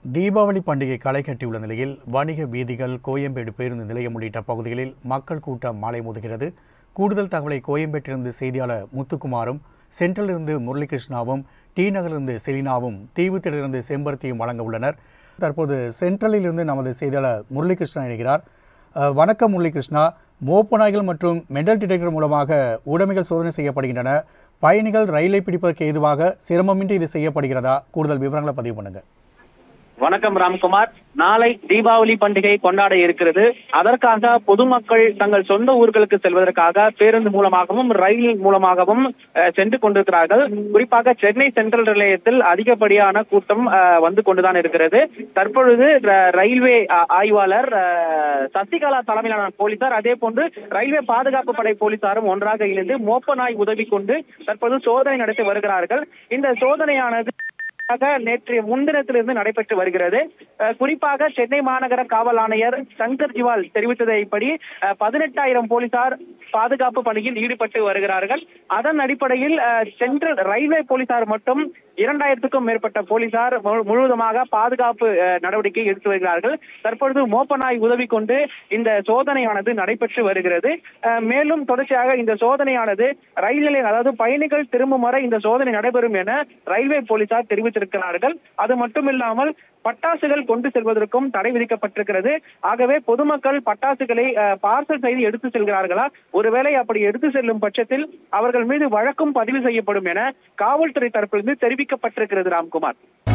தீபாவளி பண்டிகை களை கட்டியுள்ள நிலையில் வணிக வீதிகள் கோயம்பேடு பேருந்து நிலையம் உள்ளிட்ட பகுதிகளில் மக்கள் கூட்டம் மாலை மோதுகிறது கூடுதல் தகவலை கோயம்பேட்டிலிருந்து செய்தியாளர் முத்துக்குமாரும் சென்ட்ரலிருந்து முரளிகிருஷ்ணாவும் டி நகரிலிருந்து செலினாவும் தீவுத்திலிருந்து செம்பருத்தியும் வழங்க உள்ளனர் தற்போது சென்ட்ரலில் இருந்து நமது செய்தியாளர் முரளிகிருஷ்ணா இணைகிறார் அஹ், வணக்கம் முரளிகிருஷ்ணா மோப்ப நாய்கள் மற்றும் மெட்டல் டிடெக்டர் மூலமாக உடைமைகள் சோதனை செய்யப்படுகின்றன பயணிகள் ரயிலை பிடிப்பதற்கு ஏதுவாக சிரமமின்றி இது செய்யப்படுகிறதா கூடுதல் விவரங்களை பதிவு பண்ணுங்க வணக்கம் ராம்குமார் நாளை தீபாவளி பண்டிகை கொண்டாட இருக்கிறது அதற்காக பொதுமக்கள் தங்கள் சொந்த ஊர்களுக்கு செல்வதற்காக பேருந்து மூலமாகவும் ரயில் மூலமாகவும் அஹ், சென்று கொண்டிருக்கிறார்கள் குறிப்பாக சென்னை சென்ட்ரல் நிலையத்தில் அதிகப்படியான கூட்டம் அஹ், வந்து கொண்டுதான் இருக்கிறது தற்பொழுது ர- ரயில்வே அஹ், ஆய்வாளர் அஹ், சசிகலா தலைமையிலான போலீசார் அதே போன்று ரயில்வே பாதுகாப்பு படை போலீசாரும் ஒன்றாக இணைந்து மோப்ப நாய் உதவி கொண்டு தற்போது சோதனை நடத்தி வருகிறார்கள் இந்த சோதனையானது ஆக நேற்றைய முன்தினத்திலிருந்து நடைபெற்று வருகிறது அஹ் குறிப்பாக சென்னை மாநகர காவல் ஆணையர் சங்கர் ஜிவால் தெரிவித்ததைப்படி அஹ், பதினெட்டாயிரம் போலீசார் பாதுகாப்பு பணியில் ஈடுபட்டு வருகிறார்கள் அதன் அடிப்படையில் அஹ், சென்ட்ரல் ரயில்வே போலீசார் மட்டும் இரண்டாயிரத்துக்கும் மேற்பட்ட போலீசார் முழு- முழுவதுமாக பாதுகாப்பு அஹ், நடவடிக்கை எடுத்து வருகிறார்கள் தற்பொழுது மோப்பநாய் உதவி கொண்டு இந்த சோதனையானது நடைபெற்று வருகிறது அஹ், மேலும் தொடர்ச்சியாக இந்த சோதனையானது ரயில் நிலையம் அதாவது பயணிகள் திரும்பும் வரை இந்த சோதனை நடைபெறும் என ரயில்வே போலீசார் தெரிவித்திருக்கிறார்கள் அது மட்டுமில்லாமல் பட்டாசுகள் கொண்டு செல்வதற்கும் தடை விதிக்கப்பட்டிருக்கிறது ஆகவே பொதுமக்கள் பட்டாசுகளை பார்சல் செய்து எடுத்து செல்கிறார்களா ஒருவேளை அப்படி எடுத்து செல்லும் பட்சத்தில் அவர்கள் மீது வழக்கும் பதிவு செய்யப்படும் என காவல்துறை தரப்பிலிருந்து தெரிவிக்கப்பட்டிருக்கிறது ராம்குமார்